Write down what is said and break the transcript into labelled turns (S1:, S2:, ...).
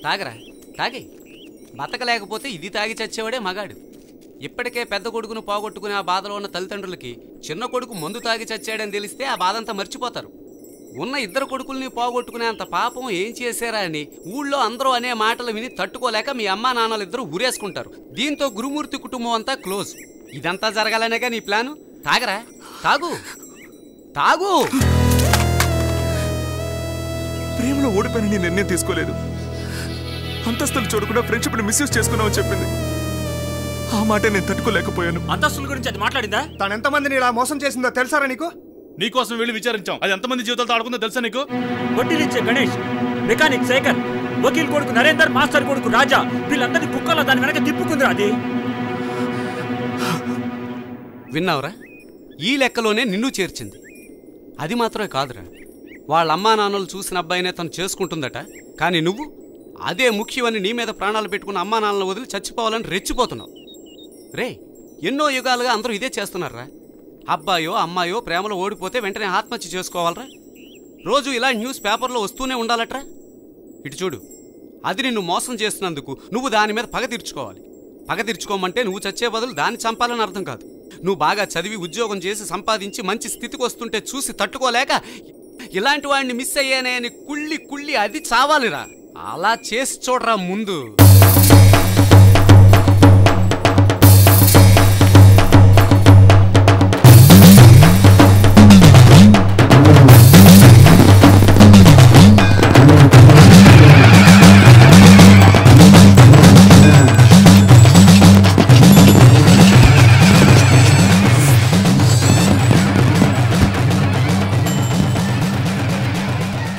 S1: తాగరా తాగే బతకలేకపోతే ఇది తాగి చచ్చేవాడే మగాడు ఇప్పటికే పెద్ద కొడుకును పోగొట్టుకునే ఆ బాధలో ఉన్న తల్లిదండ్రులకి చిన్న కొడుకు మందు తాగి చచ్చాడని తెలిస్తే ఆ బాధంతా మర్చిపోతారు ఉన్న ఇద్దరు కొడుకుల్ని పోగొట్టుకునే అంత పాపం ఏం చేశారా అని ఊళ్ళో అందరూ అనే మాటలు విని తట్టుకోలేక మీ అమ్మా నాన్నలు ఇద్దరు ఊరేసుకుంటారు దీంతో గురుమూర్తి కుటుంబం అంతా క్లోజ్ ఇదంతా జరగాలనేగా నీ ప్లాను తాగరా తాగు తాగు
S2: ప్రేమలో ఓడిపోయిన నీ నిర్ణయం తీసుకోలేదు అంతస్తులు చూడకుండా ఫ్రెండ్షిప్ని మిస్యూజ్ చేసుకున్నావని చెప్పింది ఆ మాట నేను తట్టుకోలేకపోయాను
S3: అంతస్తుల గురించి అది మాట్లాడిందా
S4: తను ఎంతమందిని ఇలా మోసం చేసిందో తెలుసారా నీకు
S5: నీకోసం వెళ్ళి విచారించాం అది ఎంతమంది జీవితాలతో ఆడుకుందో తెలుసా నీకు
S3: వడ్డీలిచ్చే గణేష్ మెకానిక్ శేఖర్ వకీల్ కొడుకు నరేందర్ మాస్టర్ కొడుకు రాజా వీళ్ళందరినీ కుక్కలో దాని వెనక తిప్పుకుందిరా అది
S1: విన్నావురా ఈ లెక్కలోనే నిన్ను చేర్చింది అది మాత్రమే కాదురా వాళ్ళ అమ్మా నాన్నలు చూసిన అబ్బాయినే తను చేసుకుంటుందట కానీ నువ్వు అదే ముఖ్యమని నీ మీద ప్రాణాలు పెట్టుకున్న అమ్మా నాన్నలను వదిలి చచ్చిపోవాలని రెచ్చిపోతున్నావు రే ఎన్నో యుగాలుగా అందరూ ఇదే చేస్తున్నారా అబ్బాయో అమ్మాయో ప్రేమలో ఓడిపోతే వెంటనే ఆత్మహత్య చేసుకోవాలరా రోజు ఇలా న్యూస్ పేపర్లో వస్తూనే ఉండాలట్రా ఇటు చూడు అది నిన్ను మోసం చేస్తున్నందుకు నువ్వు దాని మీద పగ తీర్చుకోవాలి పగ తీర్చుకోమంటే నువ్వు చచ్చే బదులు దాన్ని చంపాలని అర్థం కాదు నువ్వు బాగా చదివి ఉద్యోగం చేసి సంపాదించి మంచి స్థితికి వస్తుంటే చూసి తట్టుకోలేక ఇలాంటి వాడిని మిస్ అయ్యానే అని కుళ్ళి కుళ్ళి అది చావాలిరా అలా చేసి చూడరా ముందు